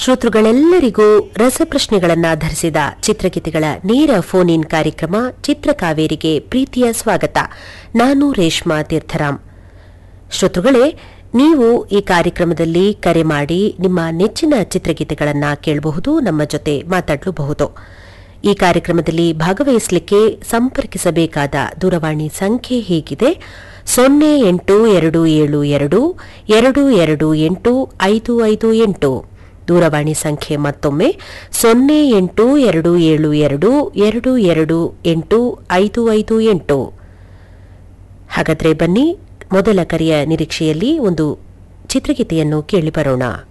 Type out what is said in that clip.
ಶ್ರೋತೃಗಳೆಲ್ಲರಿಗೂ ರಸಪ್ರಶ್ನೆಗಳನ್ನಾಧರಿಸಿದ ಚಿತ್ರಗೀತೆಗಳ ನೇರ phone in ಕಾರ್ಯಕ್ರಮ ಚಿತ್ರಕಾವೇರಿಗೆ ಪ್ರೀತಿಯ ಸ್ವಾಗತ ನಾನು ರೇಷ್ಮಾ ತೀರ್ಥರಾಮ್ ಶ್ರೋತೃಗಳೇ ನೀವು ಈ ಕಾರ್ಯಕ್ರಮದಲ್ಲಿ ಕರೆ ಮಾಡಿ ನಿಮ್ಮ ನೆಚ್ಚಿನ ಚಿತ್ರಗೀತೆಗಳನ್ನು ಕೇಳಬಹುದು ನಮ್ಮ ಜೊತೆ ಮಾತಾಡಲೂಬಹುದು ಈ ಕಾರ್ಯಕ್ರಮದಲ್ಲಿ ಭಾಗವಹಿಸಲಿಕ್ಕೆ ಸಂಪರ್ಕಿಸಬೇಕಾದ ದೂರವಾಣಿ ಸಂಖ್ಯೆ ಹೀಗಿದೆ ಸೊನ್ನೆ ಎಂಟು ಎರಡು ಏಳು ಎರಡು ಎರಡು ಎರಡು ಎಂಟು ಐದು ಐದು ಎಂಟು ದೂರವಾಣಿ ಸಂಖ್ಯೆ ಮತ್ತೊಮ್ಮೆ ಸೊನ್ನೆ ಎಂಟು ಎರಡು ಏಳು ಎರಡು ಎರಡು ಎರಡು ಎಂಟು ಐದು ಐದು ಎಂಟು ಹಾಗಾದ್ರೆ ಬನ್ನಿ ಮೊದಲ ಕರೆಯ ನಿರೀಕ್ಷೆಯಲ್ಲಿ ಒಂದು ಚಿತ್ರಗೀತೆಯನ್ನು ಕೇಳಿ ಬರೋಣ